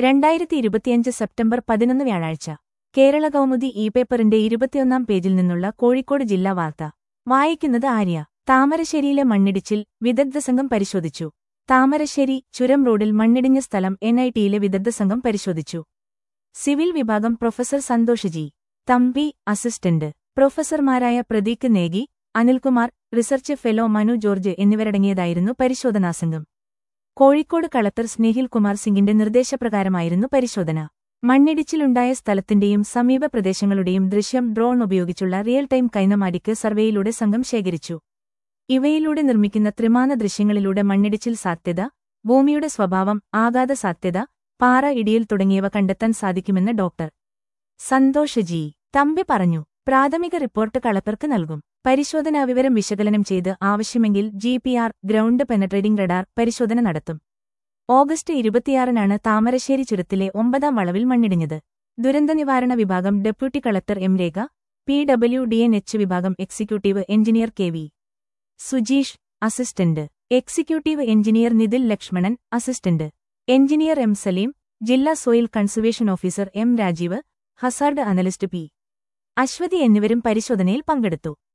രണ്ടായിരത്തി ഇരുപത്തിയഞ്ച് സെപ്റ്റംബർ പതിനൊന്ന് വ്യാഴാഴ്ച കേരള കൗമുദി ഇ പേപ്പറിന്റെ ഇരുപത്തിയൊന്നാം പേജിൽ നിന്നുള്ള കോഴിക്കോട് ജില്ലാ വാർത്ത വായിക്കുന്നത് ആര്യ താമരശ്ശേരിയിലെ മണ്ണിടിച്ചിൽ വിദഗ്ധ സംഘം പരിശോധിച്ചു താമരശ്ശേരി ചുരം റോഡിൽ മണ്ണിടിഞ്ഞ സ്ഥലം എൻ ഐ ടിയിലെ വിദഗ്ധ സംഘം പരിശോധിച്ചു സിവിൽ വിഭാഗം professor Santhosh G Thampi assistant പ്രൊഫസർമാരായ പ്രദീക് നേഗി അനിൽകുമാർ റിസർച്ച് ഫെലോ മനു ജോർജ് എന്നിവരടങ്ങിയതായിരുന്നു പരിശോധനാസംഘം കോഴിക്കോട് കളക്ടർ സ്നേഹിൽ കുമാർ സിംഗിന്റെ നിർദ്ദേശപ്രകാരമായിരുന്നു പരിശോധന മണ്ണിടിച്ചിലുണ്ടായ സ്ഥലത്തിന്റെയും സമീപ പ്രദേശങ്ങളുടെയും ദൃശ്യം ഡ്രോൺ ഉപയോഗിച്ചുള്ള റിയൽ ടൈം കൈനമാടിക്ക് സർവേയിലൂടെ സംഘം ശേഖരിച്ചു ഇവയിലൂടെ നിർമ്മിക്കുന്ന ത്രിമാന ദൃശ്യങ്ങളിലൂടെ മണ്ണിടിച്ചിൽ സാധ്യത ഭൂമിയുടെ സ്വഭാവം ആഘാത സാധ്യത പാറ ഇടിയൽ തുടങ്ങിയവ കണ്ടെത്താൻ സാധിക്കുമെന്ന് ഡോക്ടർ സന്തോഷ് ജി തമ്പി പറഞ്ഞു പ്രാഥമിക റിപ്പോർട്ട് കളക്ടർക്ക് നൽകും പരിശോധനാ വിവരം വിശകലനം ചെയ്ത് ആവശ്യമെങ്കിൽ G P R ground penetrating radar പരിശോധന നടത്തും ഓഗസ്റ്റ് ഇരുപത്തിയാറിനാണ് താമരശ്ശേരി ചുരത്തിലെ ഒമ്പതാം വളവിൽ മണ്ണിടിഞ്ഞത് ദുരന്തനിവാരണ വിഭാഗം deputy collector M Rekha P W D N H വിഭാഗം executive engineer K V Sujeesh assistant executive engineer Nithil Lakshmanan assistant engineer M Saleem ജില്ലാ soil conservation officer M Rajeev hazard analyst P Aswathy എന്നിവരും പരിശോധനയിൽ പങ്കെടുത്തു